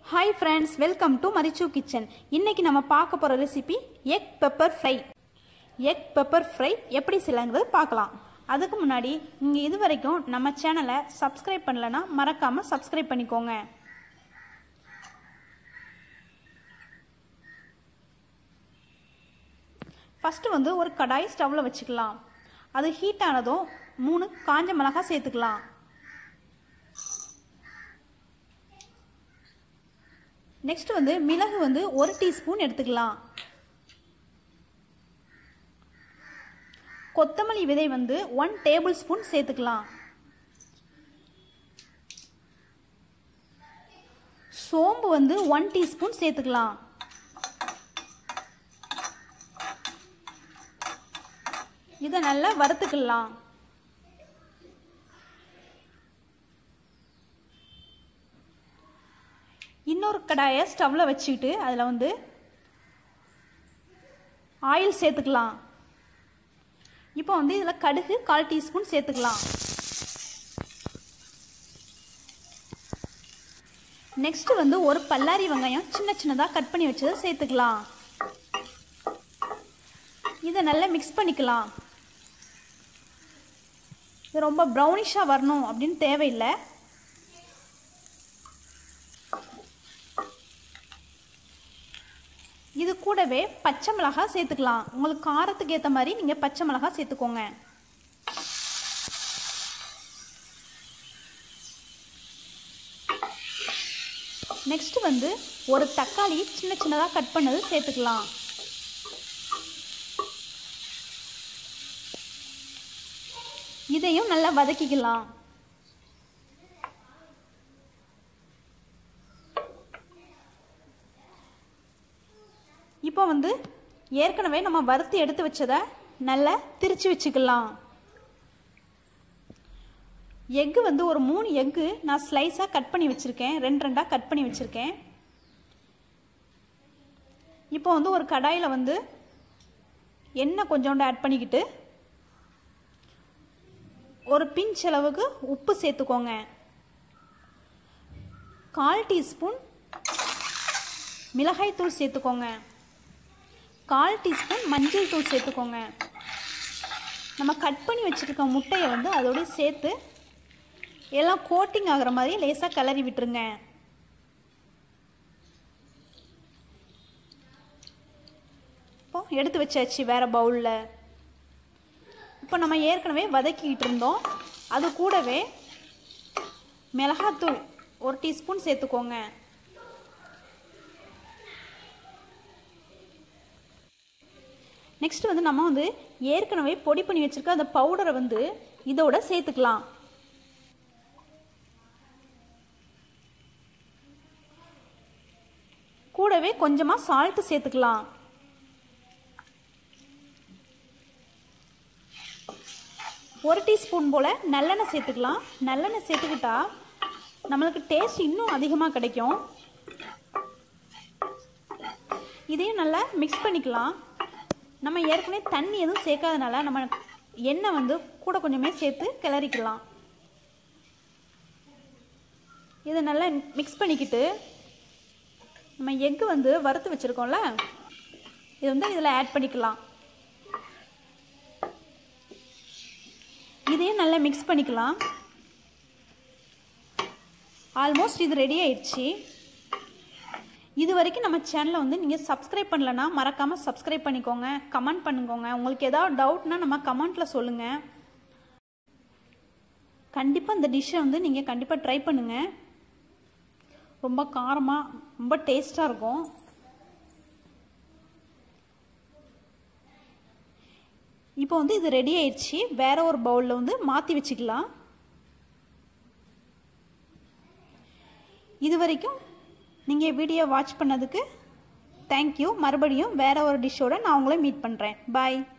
hi friends welcome to மரிச்சு kitchen இன்னைக்கு நம்ம பார்க்க போகிற recipe egg pepper fry egg pepper fry எப்படி செய்யலாங்கிறது பார்க்கலாம் அதுக்கு முன்னாடி நீங்கள் இது வரைக்கும் நம்ம சேனலை சப்ஸ்கிரைப் பண்ணலன்னா மறக்காமல் சப்ஸ்கிரைப் பண்ணிக்கோங்க ஃபஸ்ட்டு வந்து ஒரு கடாய் ஸ்டவ்வில் வச்சுக்கலாம் அது ஹீட் ஆனதும் மூணு காஞ்ச மிளகாய் சேர்த்துக்கலாம் நெக்ஸ்ட் வந்து மிளகு வந்து ஒரு டீஸ்பூன் எடுத்துக்கலாம் கொத்தமல்லி விதை வந்து ஒன் டேபிள் ஸ்பூன் சேர்த்துக்கலாம் சோம்பு வந்து ஒன் டீஸ்பூன் சேர்த்துக்கலாம் இதை நல்லா வறுத்துக்கலாம் இன்னொரு கடாயை ஸ்டவ்வில் வச்சுக்கிட்டு அதில் வந்து ஆயில் சேர்த்துக்கலாம் இப்போ வந்து இதில் கடுகு கால் டீஸ்பூன் சேர்த்துக்கலாம் நெக்ஸ்ட் வந்து ஒரு பல்லாரி வெங்காயம் சின்ன சின்னதாக கட் பண்ணி வச்சதை சேர்த்துக்கலாம் இதை நல்லா மிக்ஸ் பண்ணிக்கலாம் இது ரொம்ப ப்ரௌனிஷாக வரணும் அப்படின்னு தேவையில்லை இது கூடவே பச்சை மிளகாய் சேர்த்துக்கலாம் உங்களுக்கு காரத்துக்கு ஏற்ற மாதிரி நீங்கள் பச்சை மிளகாய் சேர்த்துக்கோங்க நெக்ஸ்ட் வந்து ஒரு தக்காளி சின்ன சின்னதாக கட் பண்ணது சேர்த்துக்கலாம் இதையும் நல்லா வதக்கிக்கலாம் இப்போ வந்து ஏற்கனவே நம்ம வறுத்து எடுத்து வச்சதை நல்லா திரிச்சு வச்சுக்கலாம் எக்கு வந்து ஒரு மூணு எக்கு நான் ஸ்லைஸாக கட் பண்ணி வச்சுருக்கேன் ரெண்டு ரெண்டாக கட் பண்ணி வச்சுருக்கேன் இப்போ வந்து ஒரு கடாயில் வந்து எண்ணெய் கொஞ்சோண்டு ஆட் பண்ணிக்கிட்டு ஒரு பிஞ்ச் அளவுக்கு உப்பு சேர்த்துக்கோங்க கால் டீஸ்பூன் மிளகாய்த்தூள் சேர்த்துக்கோங்க கால் டீஸ்பூன் மஞ்சள் தூள் சேர்த்துக்கோங்க நம்ம கட் பண்ணி வச்சுருக்க முட்டையை வந்து அதோடு சேர்த்து எல்லாம் கோட்டிங் ஆகிற மாதிரி லேசாக கிளறி விட்டுருங்க இப்போ எடுத்து வச்சாச்சு வேறு பவுலில் இப்போ நம்ம ஏற்கனவே வதக்கிக்கிட்டு இருந்தோம் அது கூடவே மிளகாத்தூள் ஒரு டீஸ்பூன் சேர்த்துக்கோங்க நெக்ஸ்ட் வந்து நம்ம வந்து ஏற்கனவே பொடி பண்ணி வச்சுருக்க அந்த பவுடரை வந்து இதோட சேர்த்துக்கலாம் கூடவே கொஞ்சமாக சால்ட்டு சேர்த்துக்கலாம் ஒரு டீஸ்பூன் போல் நல்லெண்ணெய் சேர்த்துக்கலாம் நல்லெண்ணெய் சேர்த்துக்கிட்டா நம்மளுக்கு டேஸ்ட் இன்னும் அதிகமாக கிடைக்கும் இதையும் நல்லா மிக்ஸ் பண்ணிக்கலாம் நம்ம ஏற்கனவே தண்ணி எதுவும் சேர்க்காதனால நம்ம எண்ணெய் வந்து கூட கொஞ்சமே சேர்த்து கிளறிக்கலாம் இதை நல்லா மிக்ஸ் பண்ணிக்கிட்டு நம்ம எக்கு வந்து வறுத்து வச்சுருக்கோம்ல இது வந்து இதில் ஆட் பண்ணிக்கலாம் இதையும் நல்லா மிக்ஸ் பண்ணிக்கலாம் ஆல்மோஸ்ட் இது ரெடி ஆயிடுச்சு இது வரைக்கும் நம்ம சேனலை வந்து நீங்கள் சப்ஸ்கிரைப் பண்ணலன்னா மறக்காமல் சப்ஸ்கிரைப் பண்ணிக்கோங்க கமெண்ட் பண்ணுங்கோங்க உங்களுக்கு ஏதாவது டவுட்னா நம்ம கமெண்ட்டில் சொல்லுங்கள் கண்டிப்பாக இந்த டிஷ்ஷை வந்து நீங்கள் கண்டிப்பாக ட்ரை பண்ணுங்கள் ரொம்ப காரமாக ரொம்ப டேஸ்ட்டாக இருக்கும் இப்போ வந்து இது ரெடி ஆயிடுச்சு வேற ஒரு பவுலில் வந்து மாற்றி வச்சுக்கலாம் இது வரைக்கும் நீங்கள் வீடியோ வாட்ச் பண்ணதுக்கு தேங்க்யூ மறுபடியும் வேறு ஒரு டிஷ்ஷோட நான் உங்களை மீட் பண்ணுறேன் பாய்